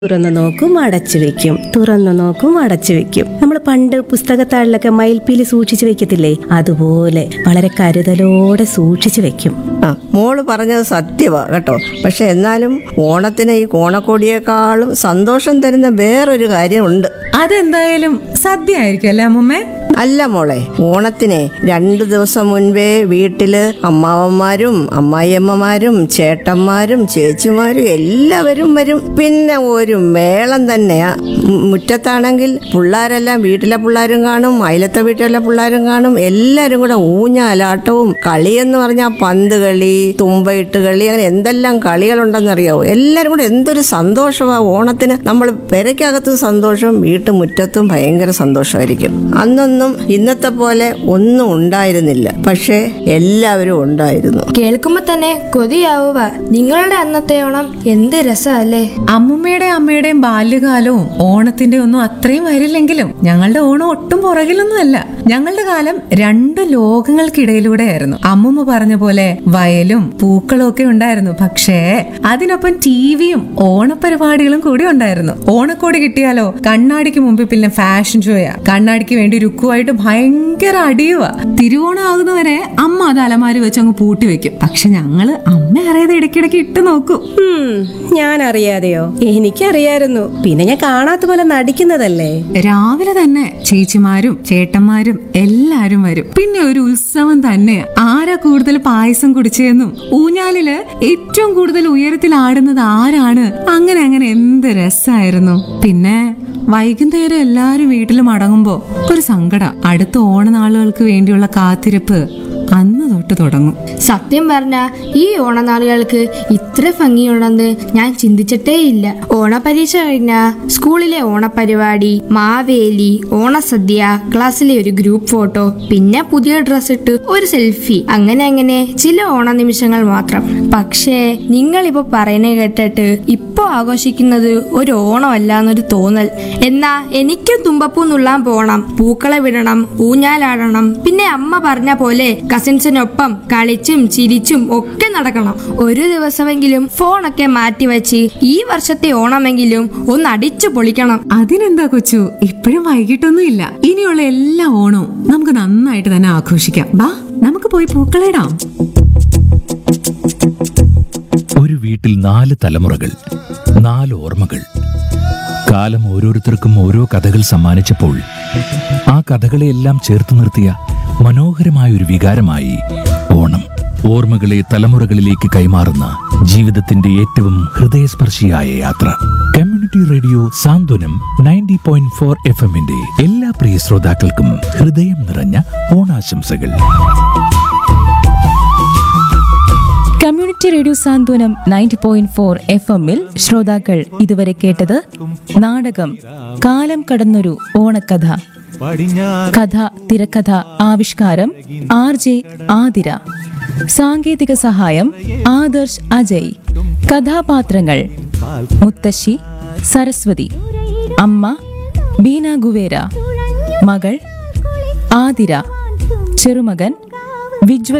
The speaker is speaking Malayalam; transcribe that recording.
തുറന്നു നോക്കും അടച്ചു വെക്കും തുറന്നു നോക്കും അടച്ചു വെക്കും നമ്മൾ പണ്ട് പുസ്തകത്താളിലൊക്കെ മയിൽപ്പീലി സൂക്ഷിച്ചു വെക്കത്തില്ലേ അതുപോലെ വളരെ കരുതലോടെ സൂക്ഷിച്ചു വെക്കും ആ മോള് പറഞ്ഞത് സത്യമാ കേട്ടോ പക്ഷെ എന്നാലും ഓണത്തിന് ഈ ഓണക്കോടിയേക്കാളും സന്തോഷം തരുന്ന വേറൊരു കാര്യമുണ്ട് അതെന്തായാലും സദ്യ ആയിരിക്കും അല്ലേ അമ്മുമ്മേ അല്ല മോളെ ഓണത്തിനെ രണ്ടു ദിവസം മുൻപേ വീട്ടില് അമ്മാവന്മാരും അമ്മായിയമ്മമാരും ചേട്ടന്മാരും ചേച്ചിമാരും എല്ലാവരും വരും പിന്നെ ഒരു മേളം തന്നെയാ മു- മുറ്റത്താണെങ്കിൽ പിള്ളേരെല്ലാം വീട്ടിലെ പിള്ളേരും കാണും അയലത്തെ വീട്ടിലെ പിള്ളേരും കാണും എല്ലാരും കൂടെ ഊഞ്ഞാലാട്ടവും കളിയെന്ന് പറഞ്ഞാൽ പന്ത് കളി തുമ്പയിട്ട് കളി അങ്ങനെ എന്തെല്ലാം കളികളുണ്ടെന്നറിയാവോ എല്ലാരും കൂടെ എന്തൊരു സന്തോഷമാ ഓണത്തിന് നമ്മൾ പെരയ്ക്കകത്തും സന്തോഷം വീട്ടുമുറ്റത്തും ഭയങ്കര സന്തോഷമായിരിക്കും അന്നൊന്നും ഇന്നത്തെ പോലെ ഒന്നും ഉണ്ടായിരുന്നില്ല പക്ഷേ എല്ലാവരും ഉണ്ടായിരുന്നു കേൾക്കുമ്പോ തന്നെ കൊതിയാവുക നിങ്ങളുടെ അന്നത്തെ ഓണം എന്ത് രസമല്ലേ അമ്മുമ്മയുടെ അമ്മയുടെയും ബാല്യകാലവും ഓണത്തിന്റെ ഒന്നും അത്രയും വരില്ലെങ്കിലും ഞങ്ങളുടെ ഓണം ഒട്ടും പുറകിലൊന്നുമല്ല ഞങ്ങളുടെ കാലം രണ്ട് ലോകങ്ങൾക്കിടയിലൂടെ ആയിരുന്നു അമ്മുമ്മ പറഞ്ഞ പോലെ വയലും പൂക്കളും ഒക്കെ ഉണ്ടായിരുന്നു പക്ഷേ അതിനൊപ്പം ടിവിയും ഓണപരിപാടികളും കൂടി ഉണ്ടായിരുന്നു ഓണക്കോടി കിട്ടിയാലോ കണ്ണാടിക്ക് മുമ്പിൽ പിന്നെ ഫാഷൻ ഷോയാ കണ്ണാടിക്ക് വേണ്ടി രുക്കുമായിട്ട് ഭയങ്കര അടിയുവാ തിരുവോണം ആകുന്നവരെ അമ്മ അത് അലമാരി വെച്ച് അങ്ങ് പൂട്ടി വെക്കും പക്ഷെ ഞങ്ങള് അമ്മ അറിയാതെ ഇടയ്ക്കിടയ്ക്ക് ഇട്ട് നോക്കും ഉം, ഞാൻ അറിയാതെയോ എനിക്കറിയായിരുന്നു പിന്നെ ഞാൻ കാണാത്ത പോലെ നടിക്കുന്നതല്ലേ രാവിലെ തന്നെ ചേച്ചിമാരും ചേട്ടന്മാരും എല്ലാരും വരും പിന്നെ ഒരു ഉത്സവം തന്നെ ആരാ കൂടുതൽ പായസം കുടിച്ചതെന്നും ഊഞ്ഞാലില് ഏറ്റവും കൂടുതൽ ഉയരത്തിൽ ആടുന്നത് ആരാണ് അങ്ങനെ അങ്ങനെ എന്ത് രസായിരുന്നു പിന്നെ വൈകുന്നേരം എല്ലാരും വീട്ടിൽ മടങ്ങുമ്പോ ഒരു സങ്കട അടുത്ത ഓണനാളുകൾക്ക് വേണ്ടിയുള്ള കാത്തിരിപ്പ് അന്ന് തൊട്ട് തുടങ്ങും സത്യം പറഞ്ഞ ഈ ഓണനാളുകൾക്ക് ഇത്ര ഭംഗിയുണ്ടെന്ന് ഞാൻ ചിന്തിച്ചിട്ടേ ഇല്ല ഓണപരീക്ഷ കഴിഞ്ഞ സ്കൂളിലെ ഓണപരിപാടി മാവേലി ഓണസദ്യ ക്ലാസ്സിലെ ഒരു ഗ്രൂപ്പ് ഫോട്ടോ പിന്നെ പുതിയ ഡ്രസ് ഇട്ട് ഒരു സെൽഫി അങ്ങനെ അങ്ങനെ ചില ഓണ നിമിഷങ്ങൾ മാത്രം പക്ഷേ നിങ്ങളിപ്പോ പറയുന്നത് കേട്ടിട്ട് ഇപ്പോ ആഘോഷിക്കുന്നത് ഒരു ഓണമല്ല എന്നൊരു തോന്നൽ എന്നാ എനിക്ക് തുമ്പപ്പൂ നുള്ളാൻ പോണം പൂക്കളെ വിടണം ഊഞ്ഞാലാടണം പിന്നെ അമ്മ പറഞ്ഞ പോലെ കസിൻസിനൊപ്പം കളിച്ചും ചിരിച്ചും ഒക്കെ നടക്കണം ഒരു ദിവസമെങ്കിലും ഫോണൊക്കെ മാറ്റിവെച്ച് ഈ വർഷത്തെ ഓണമെങ്കിലും ഒന്ന് അടിച്ചു പൊളിക്കണം അതിനെന്താ കൊച്ചു ഇപ്പോഴും വൈകിട്ടൊന്നും ഇല്ല ഇനിയുള്ള എല്ലാ ഓണവും നമുക്ക് നന്നായിട്ട് തന്നെ ആഘോഷിക്കാം ബാ നമുക്ക് പോയി പൂക്കളിടാം ഒരു വീട്ടിൽ നാല് തലമുറകൾ നാല് ഓർമ്മകൾ കാലം ഓരോരുത്തർക്കും ഓരോ കഥകൾ സമ്മാനിച്ചപ്പോൾ ആ കഥകളെയെല്ലാം ചേർത്ത് നിർത്തിയ മനോഹരമായ ഒരു വികാരമായി ഓണം ഓർമ്മകളെ തലമുറകളിലേക്ക് കൈമാറുന്ന ജീവിതത്തിന്റെ ഏറ്റവും ഹൃദയസ്പർശിയായ യാത്ര community radio Santhwanam ninety point four F എമ്മിന്റെ എല്ലാ പ്രിയ ശ്രോതാക്കൾക്കും ഹൃദയം നിറഞ്ഞ ഓണാശംസകൾ community radio Santhwanam ninety point four F എമ്മിൽ ശ്രോതാക്കൾ ഇതുവരെ കേട്ടത് നാടകം കാലം കടന്നൊരു ഓണക്കഥ കഥ തിരക്കഥ ആവിഷ്കാരം ആർ ജെ ആതിര സാങ്കേതിക സഹായം ആദർശ് അജയ് കഥാപാത്രങ്ങൾ മുത്തശ്ശി സരസ്വതി അമ്മ ബീന ഗുവേര മകൾ ആതിര ചെറുമകൻ വിജ്വൽ